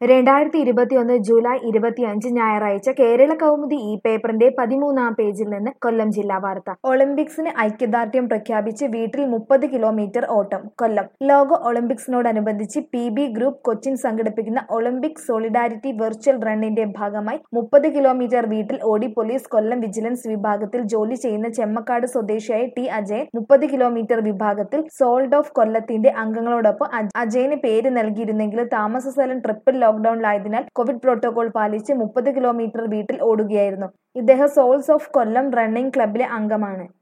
രണ്ടായിരത്തി ഇരുപത്തിയൊന്ന് ജൂലൈ ഇരുപത്തിയഞ്ച് ഞായറാഴ്ച കേരള കൗമുദി ഈ പേപ്പറിന്റെ പതിമൂന്നാം പേജിൽ നിന്ന് കൊല്ലം ജില്ലാ വാർത്ത ഒളിമ്പിക്സിന് ഐക്യദാർഢ്യം പ്രഖ്യാപിച്ച് വീട്ടിൽ മുപ്പത് കിലോമീറ്റർ ഓട്ടം കൊല്ലം ലോക ഒളിമ്പിക്സിനോടനുബന്ധിച്ച് പി ബി ഗ്രൂപ്പ് കൊച്ചിൻ സംഘടിപ്പിക്കുന്ന ഒളിമ്പിക് സോളിഡാരിറ്റി വെർച്വൽ റണ്ണിന്റെ ഭാഗമായി മുപ്പത് കിലോമീറ്റർ വീട്ടിൽ ഓടി പോലീസ് കൊല്ലം വിജിലൻസ് വിഭാഗത്തിൽ ജോലി ചെയ്യുന്ന ചെമ്മക്കാട് സ്വദേശിയായ ടി അജയൻ മുപ്പത് കിലോമീറ്റർ വിഭാഗത്തിൽ സോൾഡ് ഓഫ് കൊല്ലത്തിന്റെ അംഗങ്ങളോടൊപ്പം അജ- അജയന് പേര് നൽകിയിരുന്നെങ്കിലും താമസ സ്ഥലം ട്രിപ്പിൾ ലോക്ക്ഡൌണിലായതിനാൽ കോവിഡ് പ്രോട്ടോകോൾ പാലിച്ച് മുപ്പത് കിലോമീറ്റർ വീട്ടിൽ ഓടുകയായിരുന്നു ഇദ്ദേഹം സോൾസ് ഓഫ് കൊല്ലം റണ്ണിംഗ് ക്ലബിലെ അംഗമാണ്